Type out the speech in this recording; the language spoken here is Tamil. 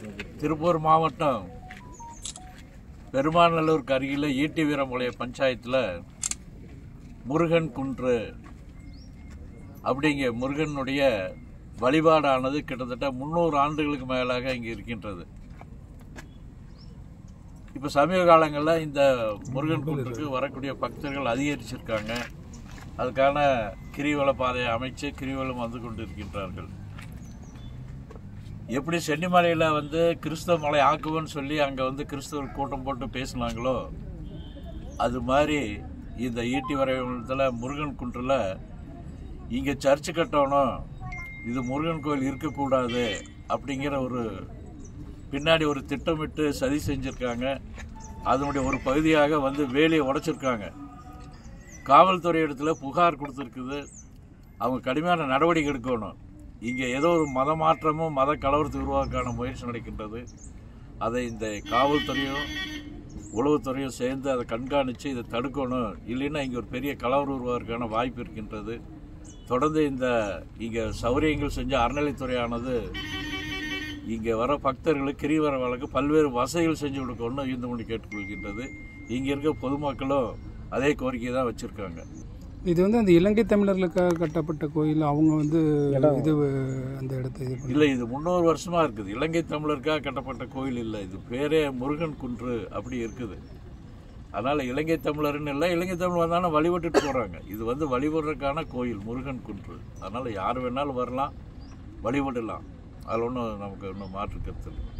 திருப்பூர் மாவட்டம் பெருமாநல்லூருக்கு அருகில் ஈட்டி வீரமுடைய பஞ்சாயத்தில் முருகன் குன்று அப்படிங்க முருகனுடைய வழிபாடானது கிட்டத்தட்ட முந்நூறு ஆண்டுகளுக்கு மேலாக இங்கே இருக்கின்றது இப்போ சமீப காலங்களில் இந்த முருகன் குன்றுக்கு வரக்கூடிய பக்தர்கள் அதிகரிச்சிருக்காங்க அதுக்கான கிரிவல பாதையை அமைச்சு கிரிவலம் வந்து கொண்டிருக்கின்றார்கள் எப்படி சென்னிமலையில் வந்து கிறிஸ்தவ மலை ஆக்குவோன்னு சொல்லி அங்கே வந்து கிறிஸ்தவர் கூட்டம் போட்டு பேசினாங்களோ அது மாதிரி இந்த ஈட்டி வரைபடத்தில் முருகன் குன்றில் இங்கே சர்ச்சு கட்டணும் இது முருகன் கோயில் இருக்கக்கூடாது அப்படிங்கிற ஒரு பின்னாடி ஒரு திட்டமிட்டு சதி செஞ்சுருக்காங்க அதனுடைய ஒரு பகுதியாக வந்து வேலியை உடைச்சிருக்காங்க காவல்துறை இடத்துல புகார் கொடுத்துருக்குது அவங்க கடுமையான நடவடிக்கை எடுக்கணும் இங்கே ஏதோ ஒரு மத மாற்றமும் மத கலவரத்தை உருவாக்கான முயற்சி நடக்கின்றது அதை இந்த காவல்துறையும் உளவுத்துறையும் சேர்ந்து அதை கண்காணித்து இதை தடுக்கணும் இல்லைன்னா இங்கே ஒரு பெரிய கலவரம் உருவாகிறதுக்கான வாய்ப்பு இருக்கின்றது தொடர்ந்து இந்த இங்கே சௌரியங்கள் செஞ்ச அறநிலைத்துறையானது இங்கே வர பக்தர்களுக்கு கிரிவர வழக்கு பல்வேறு வசதிகள் செஞ்சு கொடுக்கணும்னு இந்த மொழி கேட்டுக்கொள்கின்றது இங்கே இருக்க பொதுமக்களும் அதே கோரிக்கை தான் வச்சுருக்காங்க இது வந்து அந்த இலங்கை தமிழர்களுக்காக கட்டப்பட்ட கோயில் அவங்க வந்து இது அந்த இடத்தை இது பண்ணி இல்லை இது முந்நூறு வருஷமா இருக்குது இலங்கை தமிழருக்காக கட்டப்பட்ட கோயில் இல்லை இது பேரே முருகன் குன்று அப்படி இருக்குது அதனால இலங்கை தமிழர்னு இல்லை இலங்கை தமிழ் வந்தாலும் வழிபட்டுட்டு போறாங்க இது வந்து வழிபடுறதுக்கான கோயில் முருகன் குன்று அதனால யார் வேணாலும் வரலாம் வழிபடலாம் அதில் ஒன்றும் நமக்கு ஒன்றும் மாற்று கருத்து இல்லை